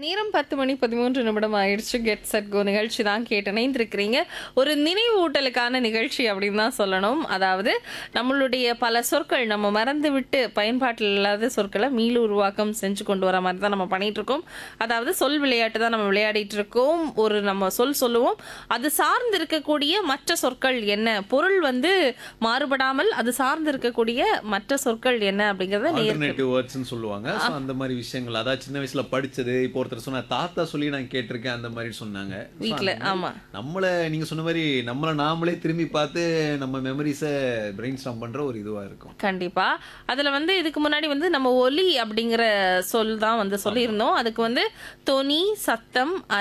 நேரம் பத்து மணி பதிமூன்று நிமிடம் ஆயிடுச்சு கெட் செட் கோ நிகழ்ச்சி தான் கேட்டு இணைந்திருக்கிறீங்க ஒரு நினைவூட்டலுக்கான நிகழ்ச்சி அப்படின்னு தான் சொல்லணும் அதாவது நம்மளுடைய பல சொற்கள் நம்ம மறந்து விட்டு பயன்பாட்டில் இல்லாத சொற்களை மீள உருவாக்கம் செஞ்சு கொண்டு வர மாதிரி தான் நம்ம பண்ணிட்டு இருக்கோம் அதாவது சொல் விளையாட்டு தான் நம்ம விளையாடிட்டு இருக்கோம் ஒரு நம்ம சொல் சொல்லுவோம் அது சார்ந்து இருக்கக்கூடிய மற்ற சொற்கள் என்ன பொருள் வந்து மாறுபடாமல் அது சார்ந்து இருக்கக்கூடிய மற்ற சொற்கள் என்ன அப்படிங்கறத நேர் ஆல்டர்னேட்டிவ் வேர்ட்ஸ்னு சொல்லுவாங்க ஸோ அந்த மாதிரி விஷயங்கள் அதாவது சின்ன வயசுல படிச்சது இப்போ ஒருத்தர் சொன்ன தாத்தா சொல்லி நான் கேட்டிருக்கேன் அந்த மாதிரி சொன்னாங்க So, வீட்ல அந்த மாதிரி ஆமா நம்மள நீங்க சொன்ன மாதிரி நம்மள நாமளே திரும்பி பார்த்து நம்ம மெமரிஸை பிரெயின் ஸ்டாம் பண்ற ஒரு இதுவா இருக்கும் கண்டிப்பா அதுல வந்து இதுக்கு முன்னாடி வந்து நம்ம ஒலி அப்படிங்கிற சொல் தான் வந்து சொல்லியிருந்தோம் அதுக்கு வந்து தொனி சத்தம்